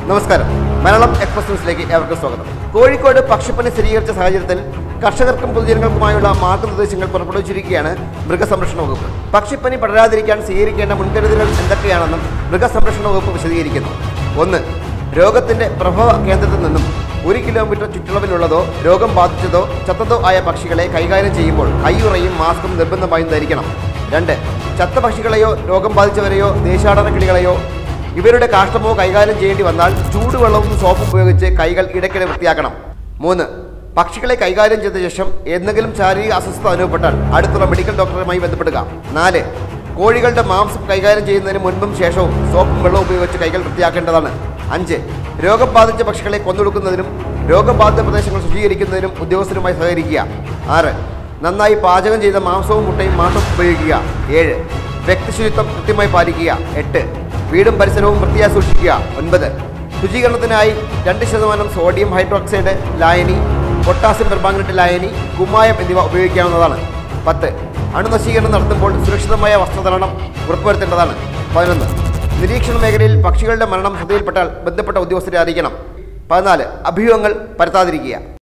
നമസ്കാരം മലയാളം എക്സ്പ്രസ് ന്യൂസിലേക്ക് ഏവർക്കും സ്വാഗതം കോഴിക്കോട് പക്ഷിപ്പനി സ്ഥിരീകരിച്ച സാഹചര്യത്തിൽ കർഷകർക്കും പൊതുജനങ്ങൾക്കുമായുള്ള മാർഗനിർദ്ദേശങ്ങൾ പുറപ്പെടുവിച്ചിരിക്കുകയാണ് മൃഗസംരക്ഷണ വകുപ്പ് പക്ഷിപ്പനി പടരാതിരിക്കാൻ സ്വീകരിക്കേണ്ട മുൻകരുതലുകൾ എന്തൊക്കെയാണെന്നും മൃഗസംരക്ഷണ വകുപ്പ് വിശദീകരിക്കുന്നു ഒന്ന് രോഗത്തിന്റെ പ്രഭവ കേന്ദ്രത്തിൽ നിന്നും ഒരു കിലോമീറ്റർ ചുറ്റളവിലുള്ളതോ രോഗം ബാധിച്ചതോ ചത്തതോ ആയ പക്ഷികളെ കൈകാര്യം ചെയ്യുമ്പോൾ കൈയുറയും മാസ്കും നിർബന്ധമായും ധരിക്കണം രണ്ട് ചത്ത പക്ഷികളെയോ രോഗം ബാധിച്ചവരെയോ ദേശാടന കിളികളെയോ ഇവരുടെ കാഷ്ടമോ കൈകാര്യം ചെയ്യേണ്ടി വന്നാൽ ചൂടുവെള്ളവും സോപ്പും ഉപയോഗിച്ച് കൈകൾ ഇടയ്ക്കിടെ വൃത്തിയാക്കണം മൂന്ന് പക്ഷികളെ കൈകാര്യം ചെയ്ത ശേഷം എന്തെങ്കിലും ശാരീരിക അസ്വസ്ഥത അനുഭവപ്പെട്ടാൽ അടുത്തുള്ള മെഡിക്കൽ ഡോക്ടറുമായി ബന്ധപ്പെടുക നാല് കോഴികളുടെ മാംസം കൈകാര്യം ചെയ്യുന്നതിന് മുൻപും ശേഷവും സോപ്പും വെള്ളവും ഉപയോഗിച്ച് കൈകൾ വൃത്തിയാക്കേണ്ടതാണ് അഞ്ച് രോഗം ബാധിച്ച പക്ഷികളെ കൊന്നൊടുക്കുന്നതിനും രോഗബാധിത പ്രദേശങ്ങൾ ശുചീകരിക്കുന്നതിനും ഉദ്യോഗസ്ഥരുമായി സഹകരിക്കുക ആറ് നന്നായി പാചകം ചെയ്ത മാംസവും മുട്ടയും മാത്രം ഉപയോഗിക്കുക ഏഴ് വ്യക്തിശുചിത്വം കൃത്യമായി പാലിക്കുക എട്ട് വീടും പരിസരവും വൃത്തിയായി സൂക്ഷിക്കുക ഒൻപത് ശുചീകരണത്തിനായി രണ്ട് ശതമാനം സോഡിയം ഹൈഡ്രോക്സൈഡ് ലായനി പൊട്ടാസ്യം പെർമാംഗനേറ്റ് ലായനി കുമ്മായം എന്നിവ ഉപയോഗിക്കാവുന്നതാണ് പത്ത് അണുനശീകരണം നടത്തുമ്പോൾ സുരക്ഷിതമായ വസ്ത്രധാരണം ഉറപ്പുവരുത്തേണ്ടതാണ് പതിനൊന്ന് നിരീക്ഷണ മേഖലയിൽ പക്ഷികളുടെ മരണം ശ്രദ്ധയിൽപ്പെട്ടാൽ ബന്ധപ്പെട്ട ഉദ്യോഗസ്ഥരെ അറിയിക്കണം പതിനാല് അഭ്യൂഹങ്ങൾ പരത്താതിരിക്കുക